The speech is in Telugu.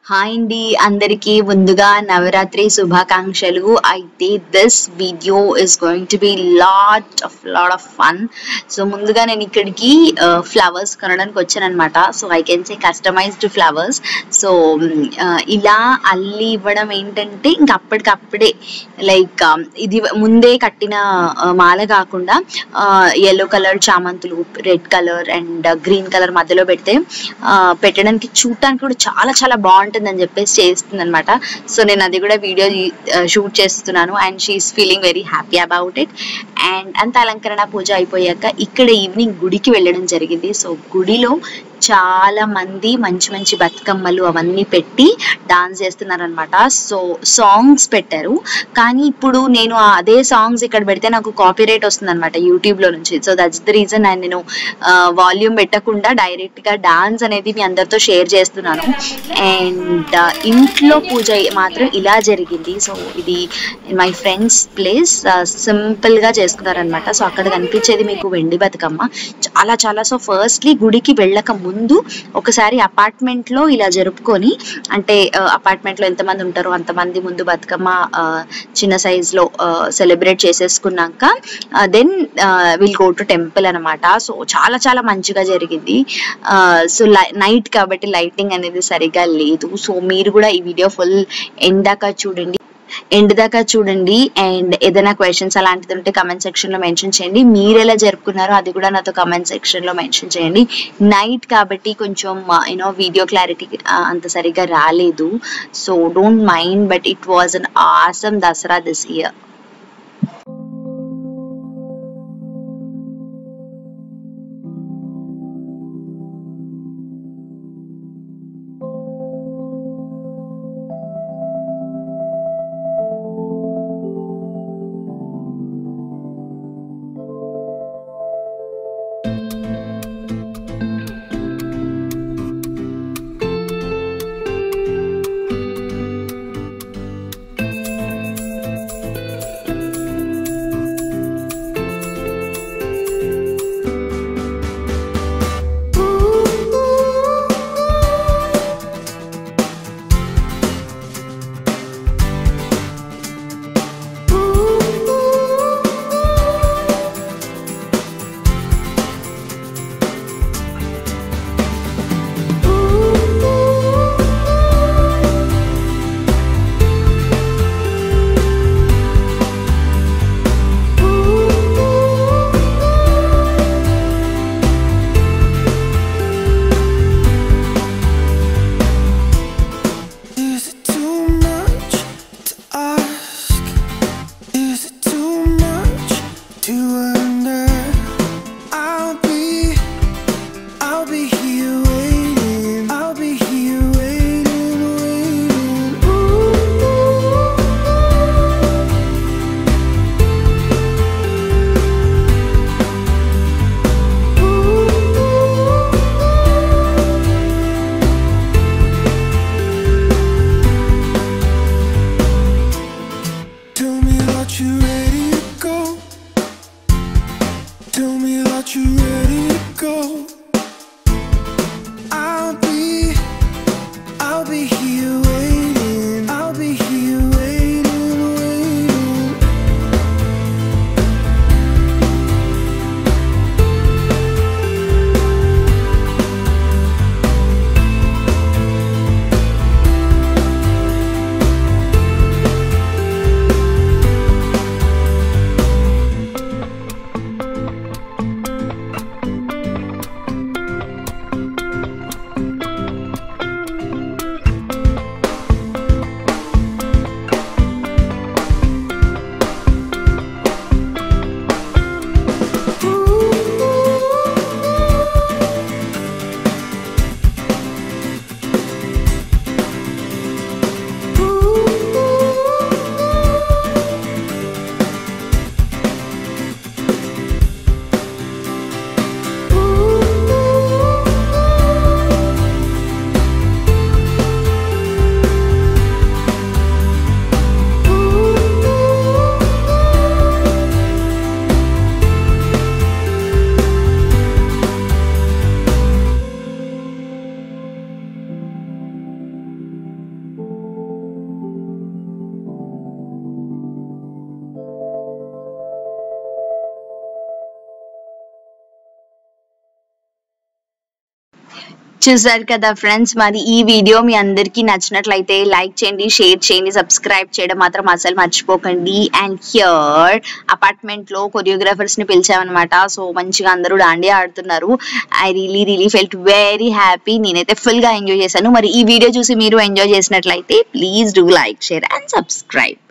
హాయ్ అండి అందరికీ ముందుగా నవరాత్రి శుభాకాంక్షలు అయితే this video is going to be lot of lot of fun so ముందుగా నేను ఇక్కడికి ఫ్లవర్స్ కొనడానికి వచ్చానమాట so I can say customised flowers so ఇలా అల్లి ఇవ్వడం ఏంటంటే ఇంక అప్పటికప్పుడే లైక్ ఇది ముందే కట్టిన ఆ, మాల కాకుండా ఎల్లో కలర్ చామంతులు red colour and green colour మధ్యలో పెడితే ఆ, పెట్టడానికి చూడటానికి కూడా చాలా చాలా బాగుంటుందని చెప్పేసి చేస్తుంది అనమాట సో నేను అది కూడా వీడియో షూట్ చేస్తున్నాను and she is feeling very happy about it and అంత అలంకరణ పూజ అయిపోయాక ఇక్కడ ఈవినింగ్ గుడికి వెళ్ళడం జరిగింది సో గుడిలో చాలా మంది మంచి మంచి బతుకమ్మలు అవన్నీ పెట్టి డాన్స్ చేస్తున్నారనమాట సో సాంగ్స్ పెట్టారు కానీ ఇప్పుడు నేను ఆ అదే సాంగ్స్ ఇక్కడ పెడితే నాకు కాపీ రైట్ వస్తుంది అనమాట యూట్యూబ్ లో నుంచి so that's the reason and నేను వాల్యూమ్ పెట్టకుండా డైరెక్ట్ గా డాన్స్ అనేది మీ అందరితో షేర్ చేస్తున్నాను అండ్ ఇంట్లో పూజ మాత్రం ఇలా జరిగింది సో ఇది మై ఫ్రెండ్స్ ప్లేస్ సింపుల్ గా చేసుకున్నారనమాట సో అక్కడ కనిపించేది మీకు వెండి బతుకమ్మ చాలా చాలా సో ఫస్ట్లీ గుడికి వెళ్ళక ముందు ఒకసారి అపార్ట్మెంట్ లో ఇలా జరుపుకొని అంటే అపార్ట్మెంట్ లో ఎంతమంది ఉంటారో అంతమంది ముందు బతుకమ్మ ఆ, చిన్న సైజ్ లో సెలబ్రేట్ చేసేసుకున్నాక then will go to temple అనమాట సో చాలా చాలా మంచిగా జరిగింది సో నైట్ కాబట్టి లైటింగ్ అనేది సరిగా లేదు సో మీరు కూడా ఈ వీడియో ఫుల్ ఎండాక చూడండి ఎండ్ దాకా చూడండి అండ్ ఏదైనా క్వశ్చన్స్ అలాంటిది ఉంటే కమెంట్ సెక్షన్ లో మెన్షన్ చేయండి మీరు ఎలా జరుపుకున్నారో అది కూడా నాతో కమెంట్ సెక్షన్ లో మెన్షన్ చేయండి నైట్ కాబట్టి కొంచెం యూనో వీడియో క్లారిటీ అంత సరిగా రాలేదు so don't mind but it was an awesome Dasara this year Is it too much to ask? Is it too much to wonder? I'll be, I'll be here waiting. I'll be here waiting, waiting. Ooh. Tell me that you ready to go. Tell me that you ready to go. I'll be, I'll be here waiting. I'll be here waiting, waiting. చూసారు కదా ఫ్రెండ్స్ మరి ఈ వీడియో మీ అందరికీ నచ్చినట్లయితే లైక్ చేయండి షేర్ చేయండి సబ్స్క్రైబ్ చేయడం మాత్రం అసలు మర్చిపోకండి అండ్ హియర్ అపార్ట్మెంట్ లో కొరియోగ్రాఫర్స్ ని పిలిచామన్నమాట సో మంచిగా అందరూ డాండియా ఆడుతున్నారు I really really felt very happy నేనైతే ఫుల్ గా ఎంజాయ్ చేశాను మరి ఈ వీడియో చూసి మీరు ఎంజాయ్ చేసినట్లయితే please do like share and subscribe